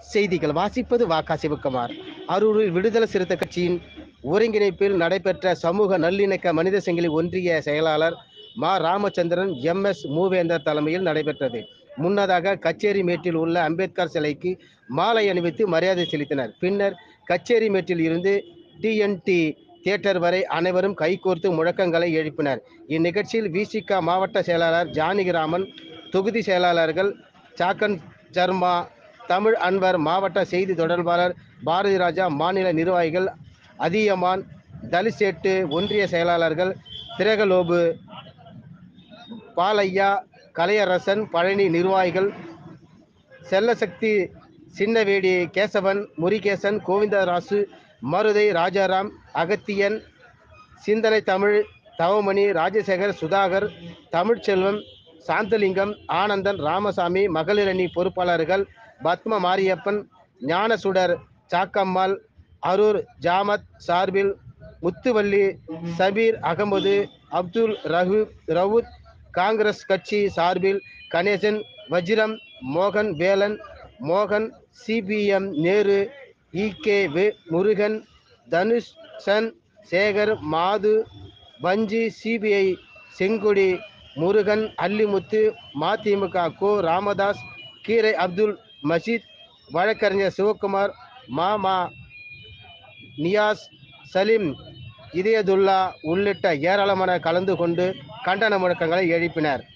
செய்திகள் வாசிப்பது வாக்கா சிவக்குமார் அரூரில் விடுதலை சிறுத்தை கட்சியின் ஒருங்கிணைப்பில் நடைபெற்ற சமூக நல்லிணக்க மனித சங்கிலி ஒன்றிய செயலாளர் மா ராமச்சந்திரன் எம் எஸ் மூவேந்தர் தலைமையில் நடைபெற்றது முன்னதாக கச்சேரி மேட்டில் உள்ள அம்பேத்கர் சிலைக்கு மாலை அணிவித்து மரியாதை செலுத்தினர் பின்னர் கச்சேரி மேட்டில் இருந்து டிஎன்டி தியேட்டர் வரை அனைவரும் கைகோர்த்து முழக்கங்களை எழுப்பினர் இந்நிகழ்ச்சியில் விசிக மாவட்ட செயலாளர் ஜானகிராமன் தொகுதி செயலாளர்கள் சாக்கன் சர்மா தமிழ் அன்வர் மாவட்ட செய்தி தொடர்பாளர் பாரதி ராஜா மாநில நிர்வாகிகள் அதியமான் தலிசேட்டு ஒன்றிய செயலாளர்கள் திரகலோபு பாலையா கலையரசன் பழனி நிர்வாகிகள் செல்லசக்தி சின்னவேடி கேசவன் முருகேசன் கோவிந்தராசு மருதை ராஜாராம் அகத்தியன் சிந்தனை தமிழ் தவமணி ராஜசேகர் சுதாகர் தமிழ்ச்செல்வம் சாந்தலிங்கம் ஆனந்தன் ராமசாமி மகளிரணி பொறுப்பாளர்கள் பத்ம மாரியப்பன் ஞானசுடர் சாக்கம்மாள் அரூர் ஜாமத் சார்பில் முத்துவள்ளி சபீர் அகமது அப்துல் ரஹு ரவுத் காங்கிரஸ் கட்சி சார்பில் கணேசன் வஜ்ரம் மோகன் வேலன் மோகன் சிபிஎம் நேரு இகே வே முருகன் தனுஷன் சேகர் மாது பஞ்சி சிபிஐ செங்கொடி முருகன் அல்லிமுத்து மதிமுக கோ ராமதாஸ் கீரை அப்துல் மஜீத் வழக்கறிஞர் சிவகுமார் மாமா நியாஸ் சலீம் இதயதுல்லா உள்ளிட்ட ஏராளமான கலந்து கொண்டு கண்டன முழக்கங்களை எழுப்பினர்